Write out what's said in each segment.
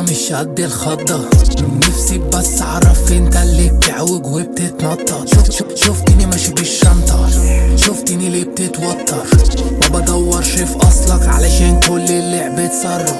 مش قد الخضة نفسي بس اعرف انت اللي بتعوج وبتتنطط شوف شوف شفتني ماشي بالشنطة شفتني ليه بتتوتر ما بدورش في اصلك علشان كل اللعب اتسرب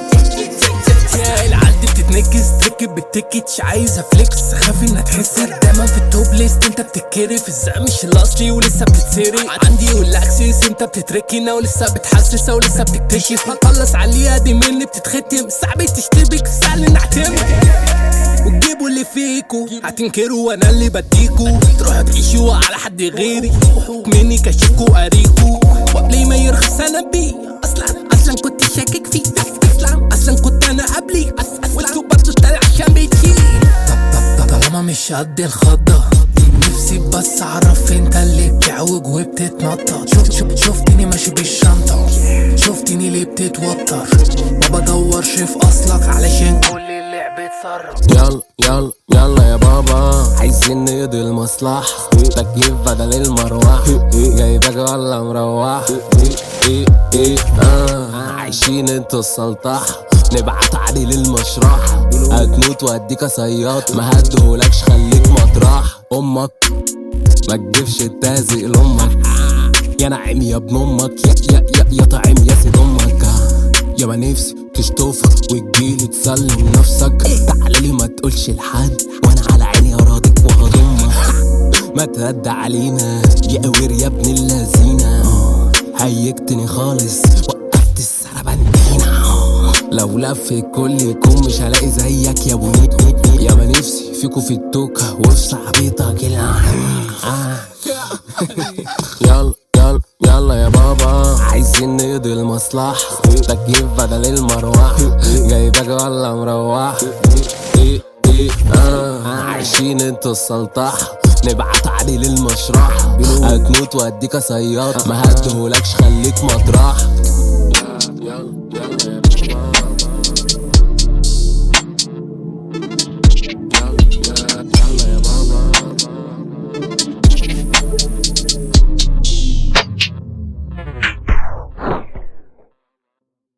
يا العيال دي بتتنكس تركب بالتيكتش عايزه فليكس خاف انها تحسك دايما في التوب ليست انت بتتكرف الزق مش الاصلي ولسه بتتسرق عندي والاكسس انت بتتركنا ولسه بتحسسها ولسه بتكتشف هنخلص عليها دي مني بتتختم صعب تشتبك سهل نعتمد وتجيبوا اللي فيكو هتنكروا وانا اللي بديكو تروحوا تعيشوا على حد غيري مني كشفكو قريكو وقبل ما يرخص انا بيه اصلا اصلا كنت شاكك فيه اصلا اصلا كنت انا قبلي وانتوا برضه طالع عشان بيتي طالما مش قد الخضة نفسي بس اعرف انت اللي بتعوج وبتتنطط شوف شوف شفتني ماشي بالشنطة شفتني ليه بتتوتر ما بدورش في اصلك علشان كل اللعب اتسرب يلا يلا يلا يا بابا عايزين نقضي المصلحة تكييف بدل المروحة جايبك ولا مروحة ايه ايه اه عايشين انتوا السلطحة نبعت علي للمشرحة هتموت واديك صياد ما هدهولكش خليك مطرح امك ما تجيبش التازق لامك يا نعيم يا ابن امك يا يا يا, يا طعيم يا سيد امك يا ما نفسي تشطفك وتجيلي تسلم نفسك تعالى لي ما تقولش لحد وانا على عيني اراضيك وهضمك ما تهدى علينا يا قوير يا ابن اللذينة هيجتني خالص وقفت السربندينة لو لف الكل يكون مش هلاقي زيك يا ابو نيت يا ما نفسي فيكو في التوكة وفي صاحبتك العين آه. يلا يلا يلا يا بابا عايزين نقضي المصلحة تكييف بدل المروحة جايبك ولا مروحة ايه ايه اه عايشين انتوا السلطحة نبعت علي للمشرحة هتموت واديك صياد ما هدهولكش خليك مطرح